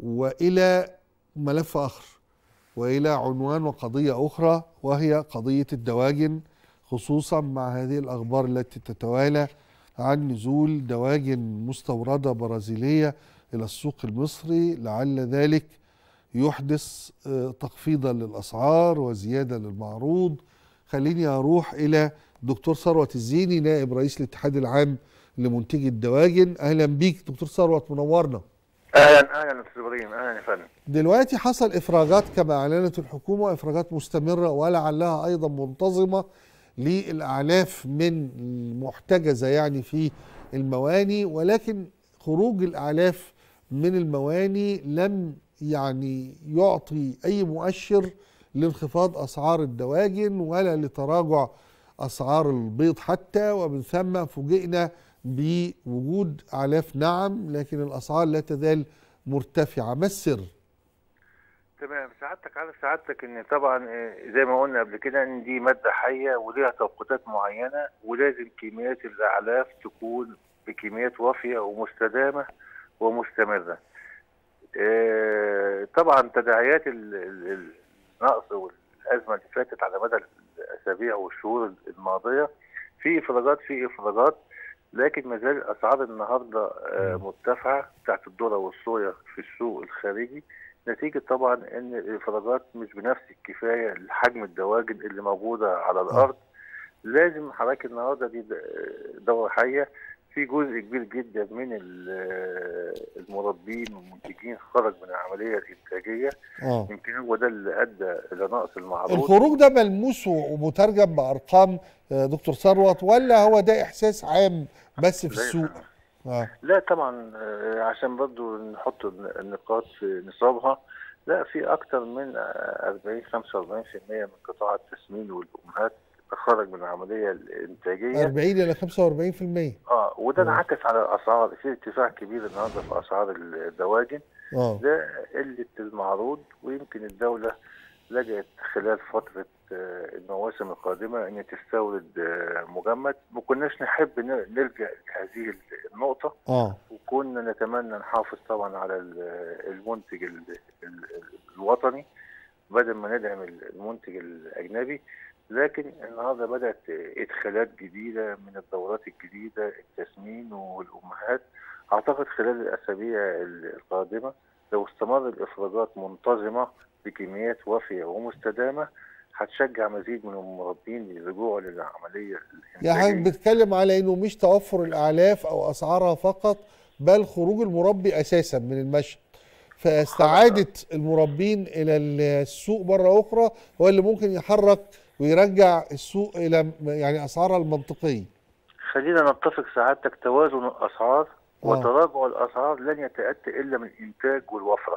والى ملف اخر والى عنوان وقضيه اخرى وهي قضيه الدواجن خصوصا مع هذه الاخبار التي تتوالى عن نزول دواجن مستورده برازيليه الى السوق المصري لعل ذلك يحدث آه، تخفيضا للاسعار وزياده للمعروض خليني اروح الى دكتور ثروت الزيني نائب رئيس الاتحاد العام لمنتجي الدواجن اهلا بيك دكتور ثروت منورنا اهلا اهلا استاذ ابراهيم اهلا يا فندم دلوقتي حصل افراجات كما اعلنت الحكومه افراجات مستمره ولعلها ايضا منتظمه للاعلاف من المحتجزه يعني في المواني ولكن خروج الاعلاف من المواني لم يعني يعطي اي مؤشر لانخفاض اسعار الدواجن ولا لتراجع اسعار البيض حتى ومن ثم فوجئنا بوجود اعلاف نعم لكن الاسعار لا تزال مرتفعه ما السر؟ تمام سعادتك عارف سعادتك ان طبعا آه، زي ما قلنا قبل كده ان دي ماده حيه وليها توقيتات معينه ولازم كميات الاعلاف تكون بكميات وافيه ومستدامه ومستمره. آه، طبعا تداعيات ال- ال- النقص والازمه اللي فاتت على مدى الاسابيع والشهور الماضيه في افراجات في افراجات لكن ما زال اسعار النهارده آه، مرتفعه بتاعت الذره والصويا في السوق الخارجي نتيجه طبعا ان الافراجات مش بنفس الكفايه لحجم الدواجن اللي موجوده على الارض لازم حضرتك النهارده دي د- دوره حيه في جزء كبير جدا من ال- المربين والمنتجين خرج من العمليه الانتاجيه اه يمكن هو ده اللي ادى الى نقص المعروض الخروج ده ملموس ومترجم بارقام آه، دكتور ثروت ولا هو ده احساس عام بس في لا، السوق؟ اه لا طبعا آه، عشان برضو نحط الن- النقاط في نصابها لا في اكتر من آه، 40 45% من قطاع التسمين والامهات خرج من العمليه الانتاجيه 40 الى 45% اه وده مم. انعكس على الاسعار في ارتفاع كبير النهارده في اسعار الدواجن اه ده قله المعروض ويمكن الدوله لجأت خلال فتره آه، المواسم القادمه ان تستورد آه، مجمد ما كناش نحب ن- نلجأ لهذه النقطه اه وكنا نتمنى نحافظ طبعا على ال- المنتج ال- ال- الوطني بدل ما ندعم المنتج الاجنبي لكن النهارده بدات ادخالات جديده من الدورات الجديده التسمين والامهات اعتقد خلال الاسابيع القادمه لو استمر الافراجات منتظمه بكميات وافيه ومستدامه هتشجع مزيد من المربين للرجوع للعمليه يعني حضرتك الانتاجيه بتتكلم على انه مش توفر الاعلاف او اسعارها فقط بل خروج المربي اساسا من المشهد فاستعاده المربين الى السوق مره اخرى هو اللي ممكن يحرك ويرجع السوق الى يعني اسعارها المنطقيه خلينا نتفق سعادتك توازن الاسعار آه. وتراجع الاسعار لن يتاتى الا من الانتاج والوفره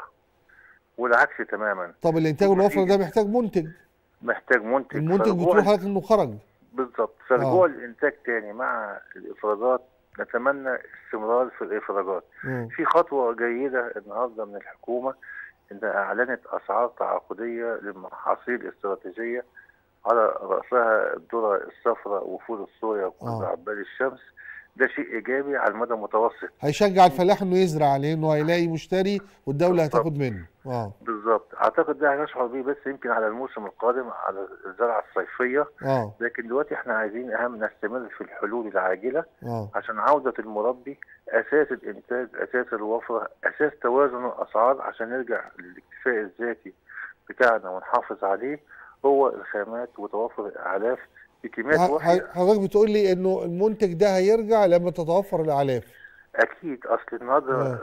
والعكس تماما طب الانتاج والوفره ده محتاج منتج محتاج منتج المنتج فرجوع- بتقول حضرتك انه خرج بالظبط فرجوع آه. الانتاج تاني مع الافراجات نتمنى استمرار في الافراجات مم. في خطوه جيده النهارده من الحكومه انها اعلنت اسعار تعاقديه للمحاصيل الاستراتيجيه على راسها الذره الصفراء وفول الصويا وكل آه. عباد الشمس ده شيء ايجابي على المدى المتوسط هيشجع الفلاح انه يزرع لانه هيلاقي مشتري والدوله بالظبط. هتاخد منه اه بالظبط اعتقد ده هنشعر بيه بس يمكن على الموسم القادم على الزرعه الصيفيه اه لكن دلوقتي احنا عايزين اهم نستمر في الحلول العاجله اه عشان عوده المربي اساس الانتاج اساس الوفره اساس توازن الاسعار عشان نرجع للاكتفاء الذاتي بتاعنا ونحافظ عليه هو الخامات وتوافر الاعلاف بكميات ح- وافيه حضرتك بتقول لي انه المنتج ده هيرجع لما تتوفر الاعلاف اكيد اصل النهارده آه.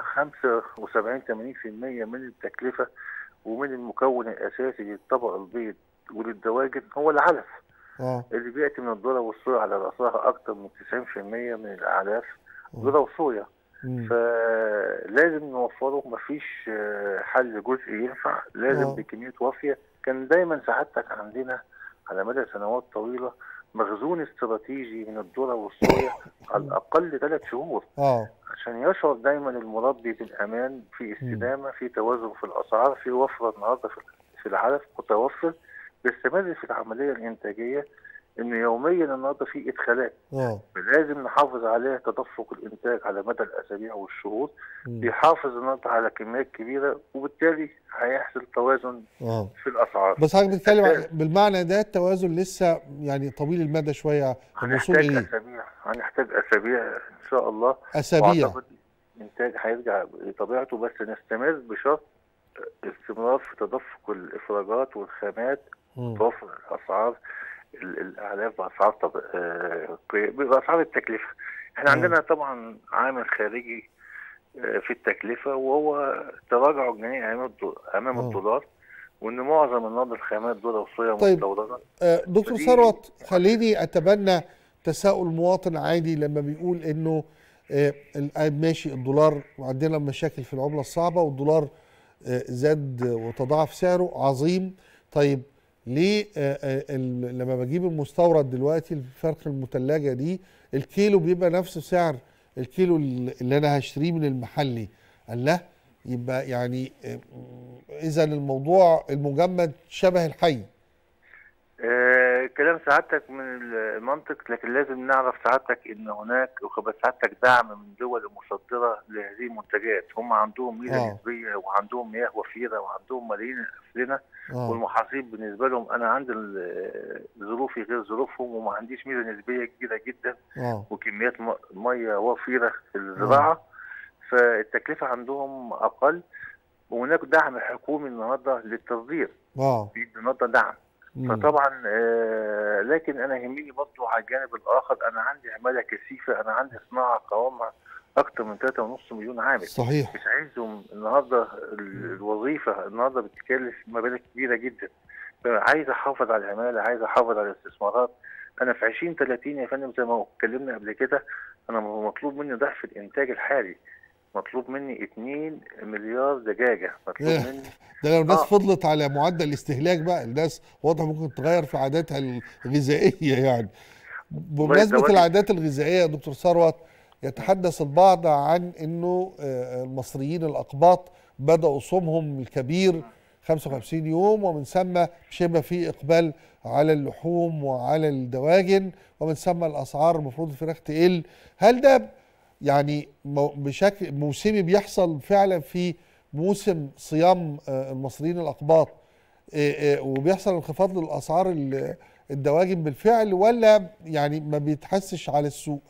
75 80% من التكلفه ومن المكون الاساسي للطبق البيض وللدواجن هو العلف اه اللي بياتي من الذره والصويا على راسها اكثر من 90% من الاعلاف ذره وصويا مم. فلازم نوفره مفيش آه، حل جزئي ينفع لازم آه. بكميه وافيه كان دايما سعادتك عندنا على مدى سنوات طويله مخزون استراتيجي من الذره والصويا على الاقل ثلاث شهور اه عشان يشعر دايما المربي بالامان في استدامه في توازن في الاسعار في وفره النهارده في في العلف متوفر بيستمر في العمليه الانتاجيه ان يوميا النهارده في ادخالات اه لازم نحافظ عليها تدفق الانتاج على مدى الاسابيع والشهور مم. بيحافظ النهارده على كميات كبيره وبالتالي هيحصل توازن اه في الاسعار بس حضرتك بتتكلم عن- بالمعنى ده التوازن لسه يعني طويل المدى شويه الوصول هنحتاج اليه اسابيع هنحتاج اسابيع ان شاء الله اسابيع واعتقد الانتاج هيرجع لطبيعته بس نستمر بشرط استمرار في تدفق الافراجات والخامات مم. توفر الاسعار ال- الاعلاف باسعار طب... آه، كوي- باسعار التكلفه احنا آه. عندنا طبعا عامل خارجي آه، في التكلفه وهو تراجع الجنيه امام الدو- امام آه. الدولار وان معظم النهارده الخامات دول وصيه طيب. مستورده آه، دكتور فدي- ثروت خليني اتبنى تساؤل مواطن عادي لما بيقول انه آه، ال- ماشي الدولار وعندنا مشاكل في العمله الصعبه والدولار آه، زاد وتضاعف سعره عظيم طيب ليه آه، آه، ال- لما بجيب المستورد دلوقتي الفرق المثلجه دي الكيلو بيبقى نفس سعر الكيلو اللي انا هشتريه من المحلي قال لا يبقى يعني اذا الموضوع المجمد شبه الحي آه، كلام سعادتك من المنطق لكن لازم نعرف سعادتك ان هناك وخبر سعادتك دعم من دول مصدره لهذه المنتجات هم عندهم ميزه آه. نسبيه وعندهم مياه وفيره وعندهم ملايين افرنه اه والمحاصيل بالنسبه لهم انا عندي ال- ظروفي غير ظروفهم وما عنديش ميزه نسبيه كبيره جدا اه وكميات م- ميه وفيره في الزراعه فالتكلفه عندهم اقل وهناك دعم حكومي النهارده للتصدير اه في النهارده دعم مم. فطبعا آه، لكن انا يهمني برضه على الجانب الاخر انا عندي عماله كثيفه انا عندي صناعه قوامها اكتر من 3.5 مليون عامل صحيح مش عايزهم النهارده ال- الوظيفه النهارده بتكلف مبالغ كبيره جدا عايز احافظ على العماله عايز احافظ على الاستثمارات انا في 20 30 يا فندم زي ما اتكلمنا قبل كده انا مطلوب مني ضعف الانتاج الحالي مطلوب مني 2 مليار دجاجه مطلوب ياه. مني ده لو الناس آه. فضلت على معدل الاستهلاك بقى الناس واضح ممكن تغير في عاداتها الغذائيه يعني بمناسبه الزواج- العادات الغذائيه يا دكتور ثروت يتحدث البعض عن انه آه، المصريين الاقباط بداوا صومهم الكبير 55 يوم ومن ثم مش هيبقى في اقبال على اللحوم وعلى الدواجن ومن ثم الاسعار المفروض الفراخ تقل هل ده يعني مو- بشكل موسمي بيحصل فعلا في موسم صيام آه، المصريين الاقباط آه، آه، وبيحصل انخفاض للاسعار ال- الدواجن بالفعل ولا يعني ما بيتحسش على السوق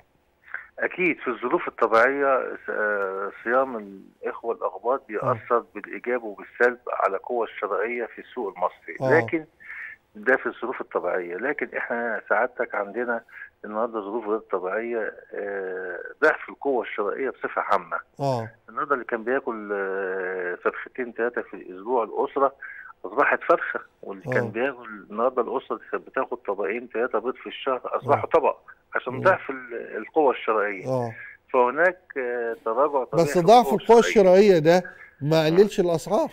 أكيد في الظروف الطبيعية آه، صيام الإخوة الأخباط بيأثر بالإيجاب وبالسلب على القوة الشرائية في السوق المصري آه. لكن ده في الظروف الطبيعية لكن إحنا سعادتك عندنا النهاردة ظروف غير طبيعية آه، ضعف القوة الشرائية بصفة عامة اه النهارده اللي كان بياكل آه، فرختين ثلاثة في الأسبوع الأسرة أصبحت فرخة واللي آه. كان بياكل النهارده الأسرة اللي كانت بتاخد طبقين ثلاثة بيض في الشهر أصبحوا آه. طبق عشان مم. ضعف ال- القوة الشرائية اه فهناك آه، تراجع طبيعي بس في ضعف القوى الشرائيه ده ما قللش الاسعار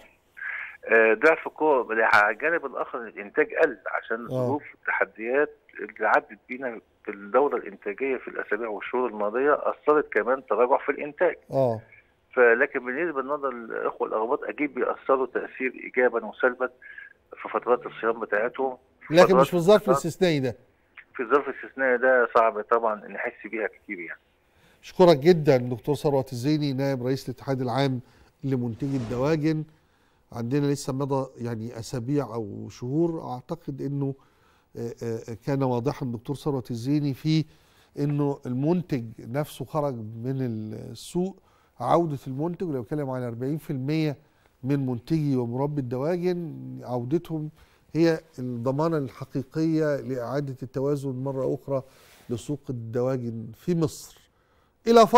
آه، ضعف القوة على الجانب الآخر الإنتاج قل عشان الظروف التحديات اللي عدت بينا في الدورة الإنتاجية في الأسابيع والشهور الماضية أثرت كمان تراجع في الإنتاج اه فلكن بالنسبة لنظر الإخوة الأغباط أكيد بيأثروا تأثير إيجابا وسلبا في فترات الصيام بتاعتهم لكن فترات مش في الظرف الصيام. الاستثنائي ده في الظرف الاستثنائي ده صعب طبعا نحس بيها كتير يعني اشكرك جدا دكتور ثروت الزيني نائب رئيس الاتحاد العام لمنتجي الدواجن عندنا لسه مضى يعني اسابيع او شهور اعتقد انه آه، آه، كان واضحا دكتور ثروت الزيني في انه المنتج نفسه خرج من السوق عوده المنتج لو بتكلم على 40% من منتجي ومربي الدواجن عودتهم هي الضمانه الحقيقيه لاعاده التوازن مره اخرى لسوق الدواجن في مصر الى